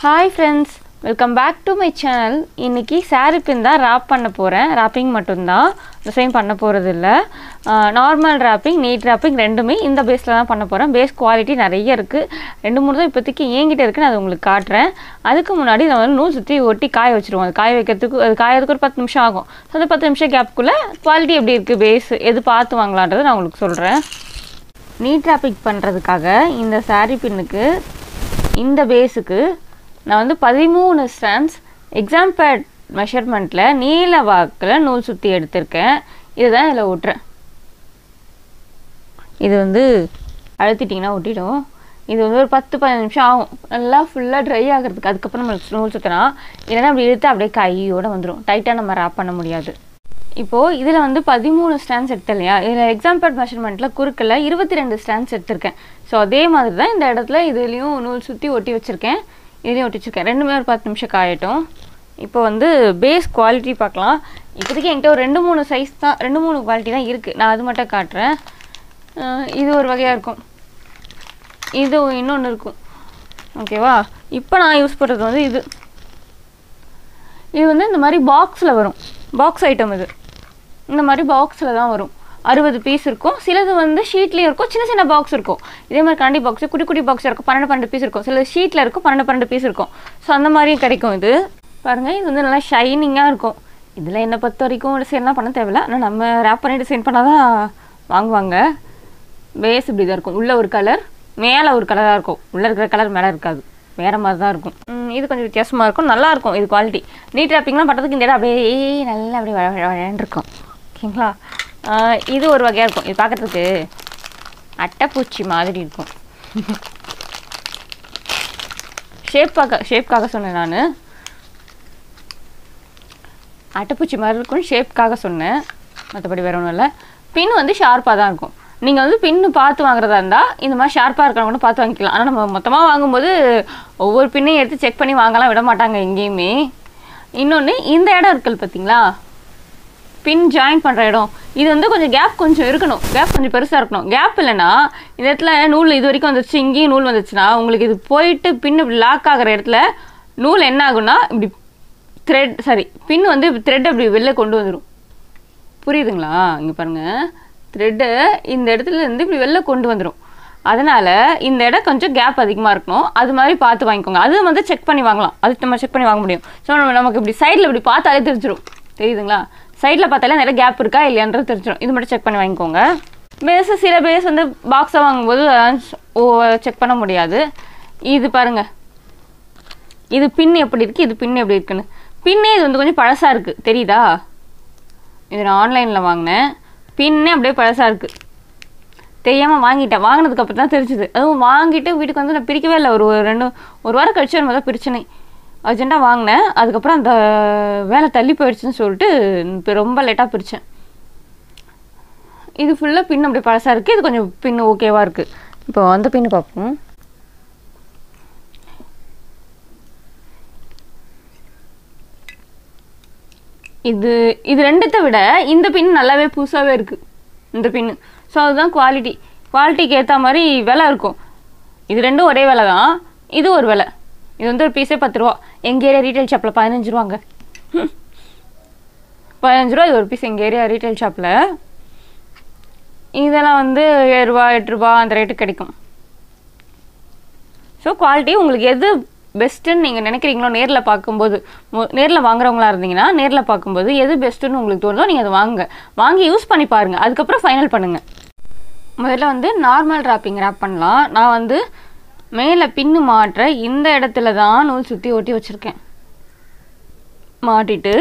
hi friends welcome back to my channel இன்றைக்கி saree pin தான் wrap பண்ண போகிறேன் ரேப்பிங் மட்டும்தான் டிசைன் பண்ண போகிறது இல்லை நார்மல் ரேப்பிங் நீட் ரேப்பிங் ரெண்டுமே இந்த பேஸில் தான் பண்ண போகிறேன் பேஸ் குவாலிட்டி நிறைய இருக்குது ரெண்டு மூணு தான் இப்போதைக்கு என்கிட்ட இருக்குன்னு அதை உங்களுக்கு காட்டுறேன் அதுக்கு முன்னாடி நம்ம வந்து நூல் சுற்றி ஒட்டி காய வச்சுருவோம் அது காய வைக்கிறதுக்கு அது காயறதுக்கு ஒரு பத்து நிமிஷம் ஆகும் ஸோ அந்த பத்து நிமிஷம் கேப்புக்குள்ளே குவாலிட்டி எப்படி இருக்குது பேஸ் எது பார்த்து வாங்கலான்றதை நான் உங்களுக்கு சொல்கிறேன் நீட் ரேப்பிங் பண்ணுறதுக்காக இந்த saree பின்னுக்கு இந்த பேஸுக்கு நான் வந்து பதிமூணு ஸ்டாண்ட்ஸ் எக்ஸாம் பேட் மெஷர்மெண்ட்டில் நீல வாக்கில் நூல் சுற்றி எடுத்திருக்கேன் இதுதான் இதில் ஒட்டுறேன் இது வந்து அழுத்திட்டிங்கன்னா ஒட்டிடும் இது வந்து ஒரு பத்து பதினஞ்சு நிமிஷம் ஆகும் நல்லா ஃபுல்லாக ட்ரை ஆகிறதுக்கு அதுக்கப்புறம் நம்மளுக்கு நூல் சுற்றினா இல்லைன்னா அப்படி இழுத்து அப்படியே கையோடு வந்துடும் டைட்டாக நம்ம ரேப் பண்ண முடியாது இப்போது இதில் வந்து பதிமூணு ஸ்டாண்ட்ஸ் எடுத்தேன் இல்லையா இதில் எக்ஸாம் பேட் மெஷர்மெண்ட்டில் குறுக்கில் இருபத்தி ரெண்டு ஸ்டாண்ட்ஸ் எடுத்திருக்கேன் ஸோ அதே மாதிரி தான் இந்த இடத்துல இதுலேயும் நூல் சுற்றி ஒட்டி வச்சுருக்கேன் இதுலேயும் ஒட்டி வச்சுருக்கேன் ரெண்டுமே ஒரு பத்து நிமிஷம் காயட்டும் இப்போ வந்து பேஸ் குவாலிட்டி பார்க்கலாம் இப்போதைக்கு என்கிட்ட ஒரு ரெண்டு மூணு சைஸ் தான் ரெண்டு மூணு குவாலிட்டி தான் இருக்குது நான் அது மட்டும் காட்டுறேன் அஹ் இது ஒரு வகையாக இருக்கும் இது இன்னொன்று இருக்கும் ஓகேவா இப்போ நான் யூஸ் பண்ணுறது வந்து இது இது வந்து இந்த மாதிரி பாக்ஸில் வரும் பாக்ஸ் ஐட்டம் இது இந்த மாதிரி பாக்ஸில் தான் வரும் அறுபது பீஸ் இருக்கும் சிலது வந்து ஷீட்லேயும் இருக்கும் சின்ன சின்ன பாக்ஸ் இருக்கும் இதே மாதிரி கண்டி பாக்ஸ் குட்டி குட்டி பாக்ஸ் இருக்கும் பன்னெண்டு பன்னெண்டு பீஸ் இருக்கும் சிலது ஷீட்டில் இருக்கும் பன்னெண்டு பன்னெண்டு பீஸ் இருக்கும் ஸோ அந்த மாதிரியும் கிடைக்கும் இது பாருங்கள் இது வந்து நல்லா ஷைனிங்காக இருக்கும் இதில் என்னை பொறுத்த வரைக்கும் டிசைன்லாம் பண்ண தேவையில்ல ஆனால் நம்ம ரேப் பண்ணி டிசைன் பண்ணால் தான் வாங்குவாங்க பேஸ் இப்படி தான் இருக்கும் உள்ள ஒரு கலர் மேலே ஒரு கலராக இருக்கும் உள்ளே இருக்கிற கலர் மேலே இருக்காது வேறு மாதிரி தான் இருக்கும் ம், இது கொஞ்சம் வித்தியாசமாக இருக்கும் நல்லா இருக்கும் இது குவாலிட்டி நீட் ரேப்பிங்லாம் பண்ணுறதுக்கு இந்த இடம் அப்படியே நல்லா அப்படியே வழ வழ வழன்னு இருக்கும் ஓகேங்களா ஆ, இது ஒரு வகையாக இருக்கும் இது பார்க்குறதுக்கு அட்டைப்பூச்சி மாதிரி இருக்கும் ஷேப்பாக ஷேப்காக சொன்னேன் நான் அட்டைப்பூச்சி மாதிரி இருக்கும் ஷேப்காக சொன்னேன் மற்றபடி வேற ஒன்றும் இல்லை பின் வந்து ஷார்ப்பாக தான் இருக்கும் நீங்கள் வந்து பின்னு பார்த்து வாங்குறதா இருந்தால் இந்த மாதிரி ஷார்ப்பாக இருக்கிறவங்க கூட பார்த்து வாங்கிக்கலாம் ஆனால் நம்ம மொத்தமாக வாங்கும்போது ஒவ்வொரு பின்னையும் எடுத்து செக் பண்ணி வாங்கலாம் விட மாட்டாங்க எங்கேயுமே இன்னொன்று இந்த இடம் இருக்குல்ல பார்த்தீங்களா பின் ஜாயின் பண்ணுற இடம் இது வந்து கொஞ்சம் கேப் கொஞ்சம் இருக்கணும் கேப் கொஞ்சம் பெருசாக இருக்கணும் கேப் இல்லைன்னா இந்த இடத்துல நூல் இது வரைக்கும் வந்துச்சு இங்கேயும் நூல் வந்துச்சுன்னா உங்களுக்கு இது போயிட்டு பின் இப்படி லாக் ஆகிற இடத்துல நூல் என்ன ஆகும்னா இப்படி த்ரெட் சாரி பின் வந்து த்ரெட் அப்படி வெளில கொண்டு வந்துடும் புரியுதுங்களா இங்கே பாருங்கள் த்ரெட்டு இந்த இடத்துல இருந்து இப்படி வெளில கொண்டு வந்துடும் அதனால் இந்த இடம் கொஞ்சம் கேப் அதிகமாக இருக்கணும் அது மாதிரி பார்த்து வாங்கிக்கோங்க அது வந்து செக் பண்ணி வாங்கலாம் அது நம்ம செக் பண்ணி வாங்க முடியும் ஸோ நம்ம நமக்கு இப்படி சைடில் இப்படி பார்த்தாலே தெரிஞ்சிடும் தெரியுதுங்களா சைடில் பார்த்தாலே நிறைய கேப் இருக்கா இல்லையான்றது தெரிஞ்சிடும் இது மட்டும் செக் பண்ணி வாங்கிக்கோங்க பேஸ் சில பேஸ் வந்து பாக்ஸாக வாங்கும்போது ஓ செக் பண்ண முடியாது இது பாருங்கள் இது பின் எப்படி இருக்குது இது பின் எப்படி இருக்குன்னு பின்னே இது வந்து கொஞ்சம் பழசாக இருக்குது தெரியுதா இது நான் ஆன்லைனில் வாங்கினேன் பின்னே அப்படியே பழசாக இருக்குது தெரியாமல் வாங்கிட்டேன் வாங்கினதுக்கு அப்புறம் தான் தெரிஞ்சுது அதுவும் வாங்கிட்டு வீட்டுக்கு வந்து நான் பிரிக்கவே இல்லை ஒரு ஒரு ரெண்டு ஒரு வாரம் கழிச்சு ஒரு தான் பிரிச்சனே அர்ஜென்ட்டாக வாங்கினேன் அதுக்கப்புறம் அந்த வேலை தள்ளி போயிடுச்சுன்னு சொல்லிட்டு இப்போ ரொம்ப லேட்டாக பிரித்தேன் இது ஃபுல்லாக பின் அப்படி பழசாக இருக்குது இது கொஞ்சம் பின் ஓகேவாக இருக்குது இப்போ அந்த பின்னு பார்ப்போம் இது இது ரெண்டுத்தை விட இந்த பின் நல்லாவே புதுசாகவே இருக்குது இந்த பின்னு ஸோ அதுதான் குவாலிட்டி குவாலிட்டிக்கு ஏற்ற மாதிரி விலை இருக்கும் இது ரெண்டும் ஒரே விலை தான் இது ஒரு விலை இது வந்து ஒரு பீஸே பத்து ரூபா எங்கள் ஏரியா ரீட்டைல் ஷாப்பில் பதினஞ்சு ரூபாங்க பதினஞ்சு ரூபா இது ஒரு பீஸ் எங்கள் ஏரியா ரீட்டைல் ஷாப்பில் இதெல்லாம் வந்து ஏழு ரூபா எட்டு ரூபா அந்த ரேட்டுக்கு கிடைக்கும் ஸோ குவாலிட்டி உங்களுக்கு எது பெஸ்ட்டுன்னு நீங்கள் நினைக்கிறீங்களோ நேரில் பார்க்கும்போது நேரில் வாங்குறவங்களா இருந்தீங்கன்னா நேரில் பார்க்கும்போது எது பெஸ்ட்டுன்னு உங்களுக்கு தோணுதோ நீங்கள் அதை வாங்குங்க வாங்கி யூஸ் பண்ணி பாருங்கள் அதுக்கப்புறம் ஃபைனல் பண்ணுங்கள் முதல்ல வந்து நார்மல் ராப்பிங் ரேப் பண்ணலாம் நான் வந்து மேலே பின்னு மாட்டுற இந்த இடத்துல தான் நூல் சுற்றி ஒட்டி வச்சுருக்கேன் மாட்டிட்டு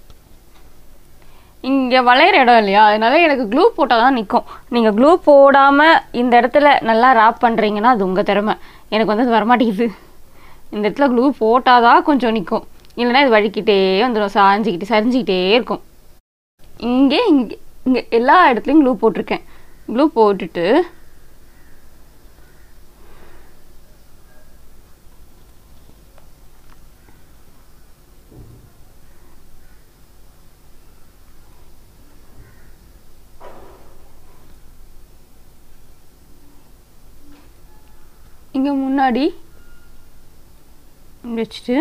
இங்கே வளையிற இடம் இல்லையா அதனால எனக்கு க்ளூ போட்டால் தான் நிற்கும் நீங்கள் க்ளூ போடாமல் இந்த இடத்துல நல்லா ரேப் பண்ணுறீங்கன்னா அது உங்கள் திறமை எனக்கு வந்து அது வரமாட்டேங்குது இந்த இடத்துல க்ளூ போட்டால் தான் கொஞ்சம் நிற்கும் இல்லைன்னா இது வழுக்கிட்டே வந்துடும் சாஞ்சிக்கிட்டு சரிஞ்சிக்கிட்டே இருக்கும் இங்கே இங்கே இங்கே எல்லா இடத்துலையும் க்ளூ போட்டிருக்கேன் க்ளூ போட்டுட்டு இங்கே முன்னாடி இப்படி வச்சுட்டு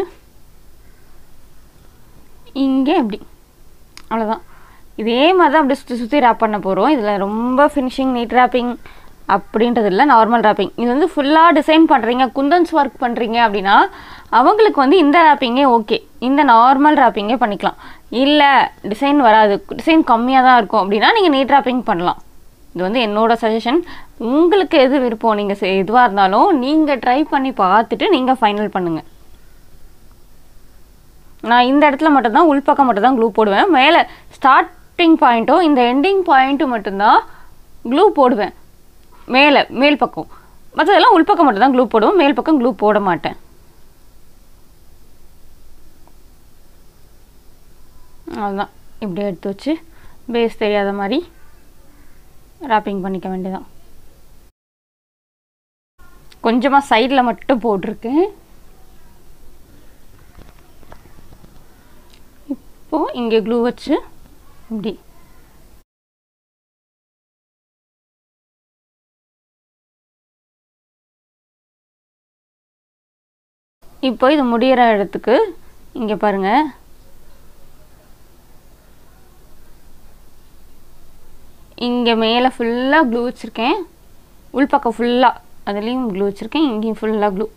இங்கே இப்படி அவ்வளோதான் இதே மாதிரி தான் அப்படியே சுற்றி சுற்றி ரேப் பண்ண போகிறோம் இதில் ரொம்ப ஃபினிஷிங் நீட் ரேப்பிங் அப்படின்றது இல்லை நார்மல் ரேப்பிங் இது வந்து ஃபுல்லாக டிசைன் பண்ணுறீங்க குந்தன்ஸ் ஒர்க் பண்ணுறீங்க அப்படின்னா அவங்களுக்கு வந்து இந்த ரேப்பிங்கே ஓகே இந்த நார்மல் ரேப்பிங்கே பண்ணிக்கலாம் இல்லை டிசைன் வராது டிசைன் கம்மியாக தான் இருக்கும் அப்படின்னா நீங்கள் நீட் ரேப்பிங் பண்ணலாம் இது வந்து என்னோட சஜஷன் உங்களுக்கு எது விருப்பம் நீங்கள் எதுவாக இருந்தாலும் நீங்கள் ட்ரை பண்ணி பார்த்துட்டு நீங்கள் ஃபைனல் பண்ணுங்கள் நான் இந்த இடத்துல மட்டும்தான் உள்பக்கம் மட்டும்தான் க்ளூ போடுவேன் மேலே ஸ்டார்டிங் பாயிண்ட்டும் இந்த எண்டிங் பாயிண்ட்டும் மட்டும்தான் க்ளூ போடுவேன் மேலே மேல் பக்கம் மற்றதெல்லாம் உள்பக்கம் மட்டும்தான் க்ளூ போடுவேன் மேல் பக்கம் க்ளூ போட மாட்டேன் அதுதான் இப்படி எடுத்து வச்சு பேஸ் தெரியாத மாதிரி ராப்பிங் பண்ணிக்க வேண்டியதான் கொஞ்சமாக சைடில் மட்டும் போட்டிருக்கேன் இப்போ இங்கே க்ளூ வச்சு இப்படி இப்போ இது முடியிற இடத்துக்கு இங்கே பாருங்க இங்கே மேலே ஃபுல்லாக க்ளூ வச்சுருக்கேன் உள்பக்கம் ஃபுல்லாக அதுலேயும் க்ளூ வச்சுருக்கேன் இங்கேயும் ஃபுல்லாக க்ளூ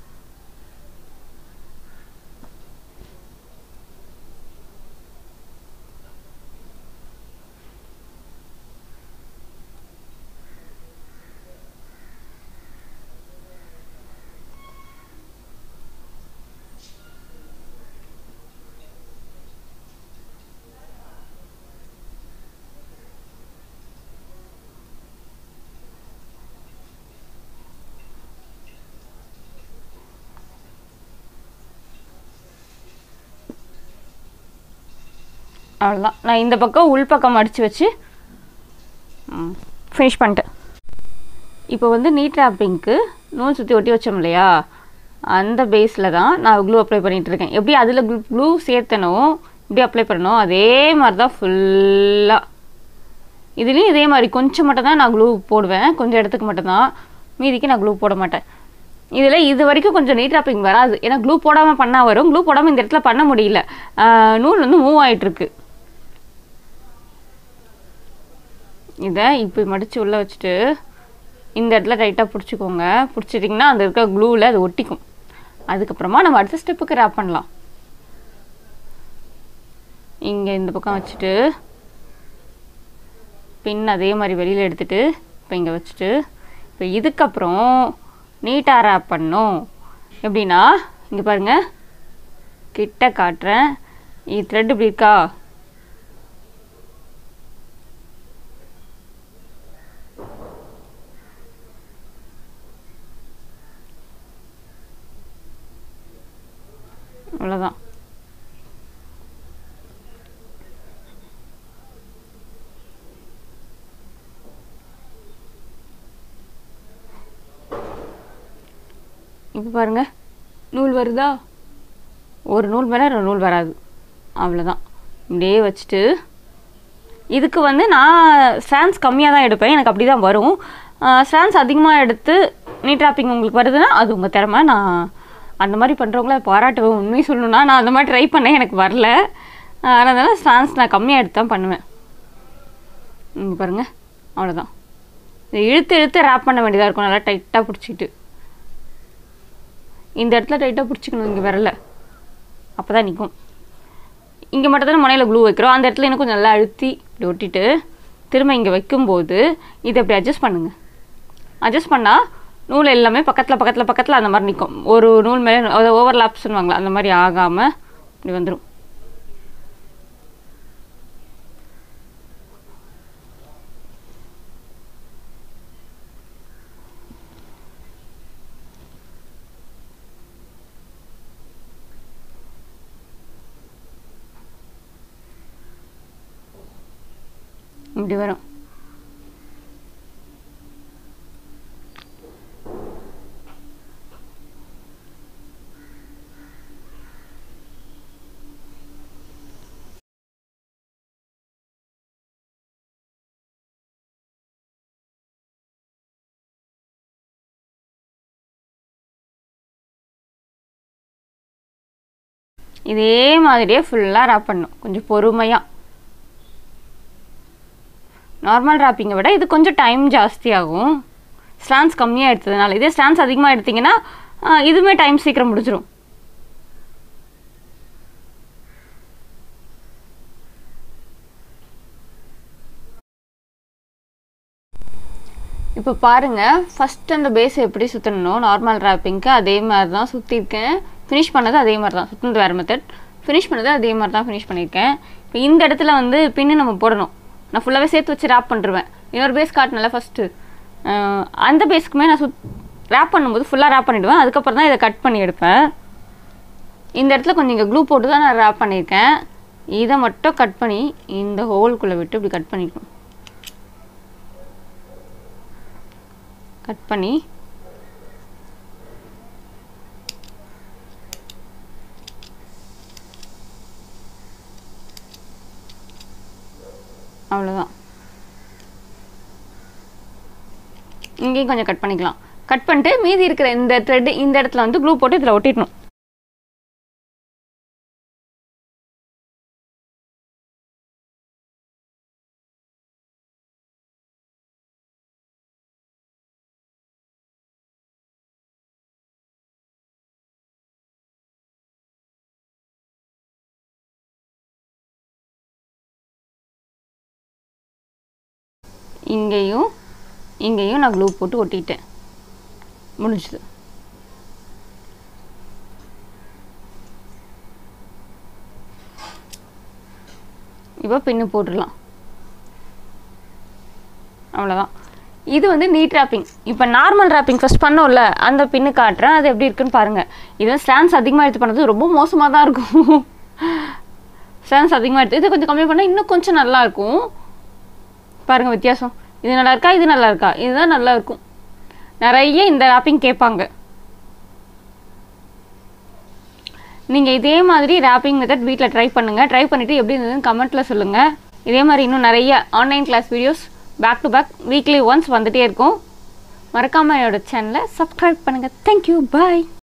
அவ்வளோதான் நான் இந்த பக்கம் உள் பக்கம் அடித்து வச்சு ஃபினிஷ் பண்ணிட்டேன் இப்போ வந்து நீட் ராப்பிங்க்கு நூல் சுற்றி ஒட்டி வச்சோம் இல்லையா அந்த பேஸில் தான் நான் க்ளூ அப்ளை பண்ணிகிட்டு இருக்கேன் எப்படி அதில் க்ளூ க்ளூ சேர்த்தனோ இப்படி அப்ளை பண்ணணும் அதே மாதிரி தான் ஃபுல்லாக இதுலேயும் இதே மாதிரி கொஞ்சம் மட்டும் தான் நான் க்ளூ போடுவேன் கொஞ்சம் இடத்துக்கு மட்டும்தான் மீதிக்கு நான் க்ளூ போட மாட்டேன் இதில் இது வரைக்கும் கொஞ்சம் நீட் ராப்பிங் வராது ஏன்னா க்ளூ போடாமல் பண்ணால் வரும் க்ளூ போடாமல் இந்த இடத்துல பண்ண முடியல ஆஹ் நூல் வந்து மூவ் ஆயிட்டிருக்கு இதை இப்படி மடித்து உள்ளே வச்சுட்டு இந்த இடத்துல டைட்டாக பிடிச்சிக்கோங்க பிடிச்சிட்டிங்கன்னா அந்த இருக்க க்ளூவில் அது ஒட்டிக்கும் அதுக்கப்புறமா நம்ம அடுத்த ஸ்டெப்புக்கு ரேப் பண்ணலாம் இங்கே இந்த பக்கம் வச்சுட்டு பின் அதே மாதிரி வெளியில் எடுத்துட்டு இப்போ இங்கே வச்சுட்டு இப்போ இதுக்கப்புறம் நீட்டாக ரேப் பண்ணும் எப்படின்னா இங்கே பாருங்க கிட்ட காட்டுறேன் இது த்ரெட் இப்படி இருக்கா அவ்வளோதான் இப்போ பாருங்க நூல் வருதா ஒரு நூல் மேலே ரெண்டு நூல் வராது அவ்வளோதான் இப்படியே வச்சுட்டு இதுக்கு வந்து நான் ஸ்ட்ராண்ட்ஸ் கம்மியாக தான் எடுப்பேன் எனக்கு அப்படி தான் வரும் ஸ்ட்ராண்ட்ஸ் அதிகமாக எடுத்து நீட் ராப்பிங் உங்களுக்கு வருதுன்னா அது உங்கள் திறமை நான் அந்த மாதிரி பண்ணுறவங்கள பாராட்டுவேன் உண்மையை சொல்லணும்னா நான் அந்த மாதிரி ட்ரை பண்ணேன் எனக்கு வரல அதனால ஸ்ட்ராண்ட்ஸ் நான் கம்மியாக எடுத்து தான் பண்ணுவேன் இங்கே பாருங்கள் அவ்வளோதான் இதை இழுத்து இழுத்து ரேப் பண்ண வேண்டியதாக இருக்கும் நல்லா டைட்டாக பிடிச்சிக்கிட்டு இந்த இடத்துல டைட்டாக பிடிச்சிக்கணும் இங்கே விரல அப்போ தான் நிற்கும் இங்கே மட்டும் தான் முனையில் க்ளூ வைக்கிறோம் அந்த இடத்துல இன்னும் கொஞ்சம் நல்லா அழுத்தி இப்படி ஒட்டிட்டு திரும்ப இங்கே வைக்கும்போது இதை இப்படி அட்ஜஸ்ட் பண்ணுங்கள் அட்ஜஸ்ட் பண்ணால் நூல் எல்லாமே பக்கத்தில் பக்கத்தில் பக்கத்தில் அந்த மாதிரி நிற்கும் ஒரு நூல் மேலே ஓவர்லாப்ஸ் சொல்லுவாங்களா அந்த மாதிரி ஆகாமல் இப்படி வந்துடும் இப்படி வரும் இதே மாதிரியே ஃபுல்லாக ரேப் பண்ணணும் கொஞ்சம் பொறுமையாக நார்மல் ராப்பிங்கை விட இது கொஞ்சம் டைம் ஜாஸ்தியாகும் ஸ்டான்ஸ் கம்மியாக எடுத்ததுனால இதே ஸ்டான்ஸ் அதிகமாக எடுத்தீங்கன்னா ஆ, இதுவுமே டைம் சீக்கிரம் முடிஞ்சிடும் இப்போ பாருங்க ஃபர்ஸ்ட் அந்த பேஸ் எப்படி சுற்றணும் நார்மல் ராப்பிங்க்கு அதே மாதிரி தான் சுற்றிருக்கேன் ஃபினிஷ் பண்ணது அதே மாதிரி தான் சுற்றினது வேறு மெத்தட் ஃபினிஷ் பண்ணது அதே மாதிரி தான் ஃபினிஷ் பண்ணியிருக்கேன் இப்போ இந்த இடத்துல வந்து பின்னு நம்ம போடணும் நான் ஃபுல்லாகவே சேர்த்து வச்சு ரேப் பண்ணிருவேன் இன்னொரு பேஸ் காட்டினல ஃபஸ்ட்டு அந்த பேஸ்க்குமே நான் சுத் ரேப் பண்ணும்போது ஃபுல்லாக ரேப் பண்ணிவிடுவேன் அதுக்கப்புறம் தான் இதை கட் பண்ணி எடுப்பேன் இந்த இடத்துல கொஞ்சம் இங்கே க்ளூ போட்டு தான் நான் ரேப் பண்ணியிருக்கேன் இதை மட்டும் கட் பண்ணி இந்த ஹோல்குள்ளே விட்டு இப்படி கட் பண்ணிக்கணும் கட் பண்ணி அவ்வளோதான் இங்கேயும் கொஞ்சம் கட் பண்ணிக்கலாம் கட் பண்ணிட்டு மீதி இருக்கிற இந்த த்ரெட் இந்த இடத்துல வந்து க்ளூ போட்டு இதில் ஒட்டிடணும் இங்கேயும் இங்கேயும் நான் க்ளூ போட்டு ஒட்டிட்டேன் முடிஞ்சுது இப்போ பின்னு போட்டுடலாம் அவ்வளோதான் இது வந்து நீட் ராப்பிங் இப்போ நார்மல் ராப்பிங் ஃபஸ்ட் பண்ணோம்ல அந்த பின்னு காட்டுறேன் அது எப்படி இருக்குன்னு பாருங்கள் இது ஸ்டான்ஸ் அதிகமாக எடுத்து பண்ணது ரொம்ப மோசமாக தான் இருக்கும் ஸ்டான்ஸ் அதிகமாக எடுத்து இது கொஞ்சம் கம்மி பண்ணால் இன்னும் கொஞ்சம் நல்லா இருக்கும் பாருங்க வித்தியாசம் இது நல்லா இருக்கா இது நல்லா இருக்கா இதுதான் நல்லா இருக்கும் நிறைய இந்த ராப்பிங் கேட்பாங்க நீங்கள் இதே மாதிரி ராப்பிங் மெத்தட் வீட்டில் ட்ரை பண்ணுங்கள் ட்ரை பண்ணிவிட்டு எப்படி இருந்ததுன்னு கமெண்ட்டில் சொல்லுங்கள் இதே மாதிரி இன்னும் நிறைய online class videos back to back weekly once வந்துட்டே இருக்கும் மறக்காமல் என்னோட சேனலை சப்ஸ்கிரைப் பண்ணுங்கள் தேங்க்யூ பாய்